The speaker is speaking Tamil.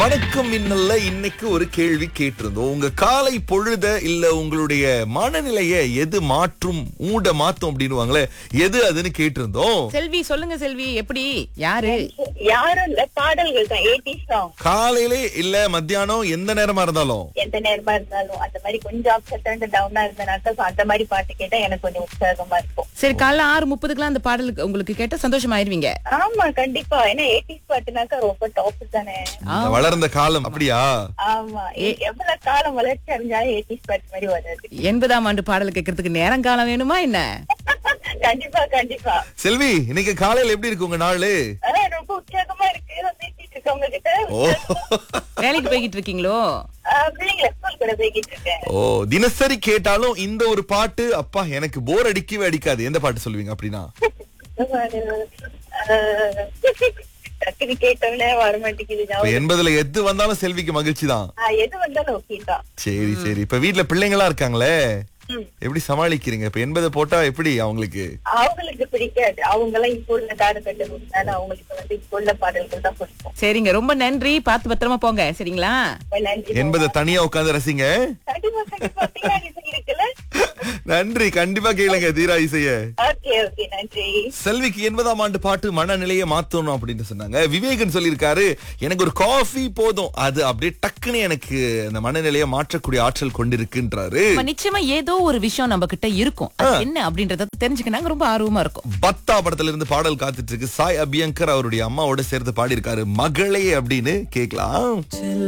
வணக்கம் மின்னல்ல இன்னைக்கு ஒரு கேள்வி கேட்டிருந்தோம் உங்க காலை பொழுத இல்ல உங்களுடைய மனநிலைய எது மாற்றும் மூட மாத்தும் அப்படின்னுவாங்களே எது அதுன்னு கேட்டிருந்தோம் செல்வி சொல்லுங்க செல்வி எப்படி யாரு யாரும் இல்ல பாடல்கள் தான் எயிட்டி சாங் காலையிலே இல்ல மத்தியானம் எந்த நேரமா இருந்தாலும் எந்த நேரமா இருந்தாலும் அந்த மாதிரி கொஞ்சம் அப்செட் அண்ட் டவுனா இருந்தனாக்கா so அந்த மாதிரி பாட்டு கேட்டா எனக்கு கொஞ்சம் உற்சாகமா இருக்கும் சரி காலைல ஆறு முப்பதுக்குலாம் அந்த பாடலுக்கு உங்களுக்கு கேட்ட சந்தோஷமாயிருவீங்க ஆமா கண்டிப்பா ஏன்னா எயிட்டிஸ் பாட்டுனாக்கா ரொம்ப டாப் தானே இந்த வளர்ந்த காலம் அப்படியா ஆமா எ- எவ்வளவு காலம் வளர்ச்சி அடைஞ்சாலும் எயிட்டிஸ் பாட்டு மாதிரி வராது எண்பதாம் ஆண்டு பாடல் கேட்கறதுக்கு நேரங்காலம் வேணுமா என்ன கண்டிப்பா கண்டிப்பா செல்வி இன்னைக்கு காலையில எப்படி இருக்கு உங்க நாளு அதான் ரொம்ப உற்சாகமா இருக்கு நான் பேசிட்டு இருக்கேன் உங்ககிட்ட ஓ வேலைக்கு போய்கிட்டு இருக்கீங்களோ ஆஹ் பிள்ளைங்களை ஸ்கூல் கூட போய்கிட்டு இருக்கேன் ஓ தினசரி கேட்டாலும் இந்த ஒரு பாட்டு அப்பா எனக்கு போர் அடிக்கவே அடிக்காது எந்த பாட்டு சொல்லுவீங்க அப்படின்னா ஆஹ் டக்குனு கேட்டோன்னே வர மாட்டேங்குது இப்ப ஞாபகம். எண்பதுல எது வந்தாலும் செல்விக்கு மகிழ்ச்சி தான் ஆஹ் எது வந்தாலும் ஓகே தான் சரி சரி இப்ப வீட்ல பிள்ளைங்களா இருக்காங்களே ம். எப்படி சமாளிக்கிறீங்க இப்ப எண்பது போட்டா எப்படி அவங்களுக்கு அவங்களுக்கு பிடிக்காது அவங்க எல்லாம் இப்போ உள்ள காலகட்டம் அவங்களுக்கு வந்து இப்போ உள்ள பாடல்கள் தான் பிடிக்கும் சரிங்க ரொம்ப நன்றி பார்த்து பத்திரமா போங்க சரிங்களா ரொம்ப நன்றி எண்பதை தனியா உட்கார்ந்து ரசிங்க கண்டிப்பா கண்டிப்பா பின்னாடி இருக்குல்ல நன்றி கண்டிப்பா கேளுங்க தீரா இசைய ஓகே ஓகே நன்றி செல்விக்கு எண்பதாம் ஆண்டு பாட்டு மனநிலையை மாத்தணும் அப்படின்னு சொன்னாங்க விவேகன் சொல்லியிருக்காரு எனக்கு ஒரு காஃபி போதும் அது அப்படியே டக்குன்னு எனக்கு அந்த மனநிலையை மாற்றக்கூடிய ஆற்றல் கொண்டிருக்குன்றாரு அப்ப நிச்சயமா ஏதோ ஒரு விஷயம் நம்ம கிட்ட இருக்கும் அது என்ன அப்படின்றத தெரிஞ்சுக்கினாங்க ரொம்ப ஆர்வமா இருக்கும் பத்தா படத்துல இருந்து பாடல் காத்துட்டு இருக்கு சாய் அபியங்கர் அவருடைய அம்மாவோட சேர்த்து பாடியிருக்காரு மகளே அப்படின்னு கேக்கலாம்